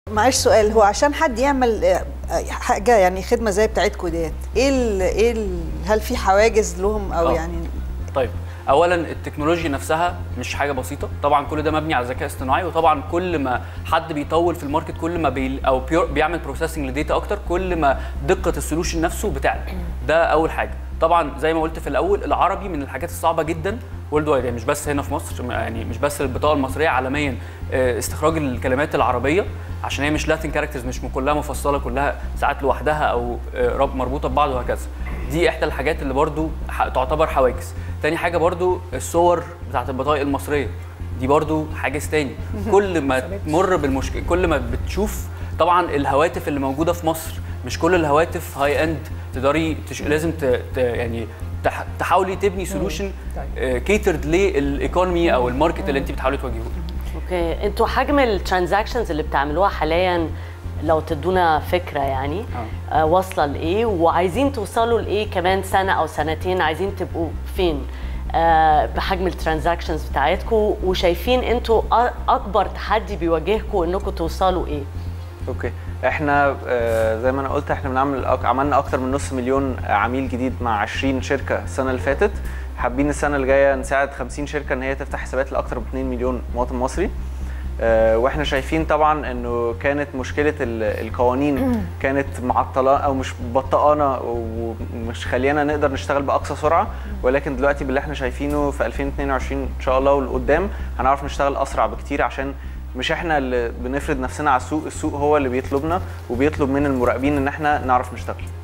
معلش سؤال هو عشان حد يعمل آه، حاجه يعني خدمه زي بتاعتكم ديت ايه ال ايه ال هل في حواجز لهم او آه. يعني طيب اولا التكنولوجيا نفسها مش حاجه بسيطه طبعا كل ده مبني على ذكاء اصطناعي وطبعا كل ما حد بيطول في الماركت كل ما بي او بيور- بيعمل بروسيسنج لديتا اكتر كل ما دقه السولوشن نفسه بتعلى ده اول حاجه طبعا زي ما قلت في الاول العربي من الحاجات الصعبه جدا وورلد وايد يعني مش بس هنا في مصر يعني مش بس البطاقه المصريه عالميا آه، استخراج الكلمات العربيه عشان هي مش لاتين كاركترز مش كلها مفصله كلها ساعات لوحدها او آه، رب- مربوطه ببعض وهكذا دي احدى الحاجات اللي برضو ح- تعتبر حواجز تاني حاجه برضو الصور بتاعت البطايق المصريه دي برضو حاجز تاني كل ما تمر بالمشكله كل ما بتشوف طبعا الهواتف اللي موجوده في مصر مش كل الهواتف هاي اند تقدري تش... لازم ت... ت... يعني تح... تحاولي تبني سولوشن كيترد للايكونومي او الماركت اللي انت بتحاولي تواجهه اوكي انتوا حجم الترانزاكشنز اللي بتعملوها حاليا لو تدونا فكره يعني آه. واصله لايه وعايزين توصلوا لايه كمان سنه او سنتين عايزين تبقوا فين آه بحجم الترانزاكشنز بتاعتكم وشايفين انتوا أ- اكبر تحدي بيواجهكم انكم توصلوا ايه اوكي احنا آه، زي ما انا قلت احنا بنعمل أك- عملنا اكتر من نص مليون عميل جديد مع 20 شركه السنه اللي فاتت حابين السنه اللي جايه نساعد 50 شركه ان هي تفتح حسابات لاكتر من 2 مليون مواطن مصري آه، واحنا شايفين طبعا انه كانت مشكله ال- القوانين كانت معطله او مش بطئانه ومش خلينا نقدر نشتغل باقصى سرعه ولكن دلوقتي باللي احنا شايفينه في 2022 ان شاء الله ولقدام هنعرف نشتغل اسرع بكتير عشان مش احنا اللي بنفرض نفسنا على السوق السوق هو اللي بيطلبنا وبيطلب من المراقبين ان احنا نعرف نشتغل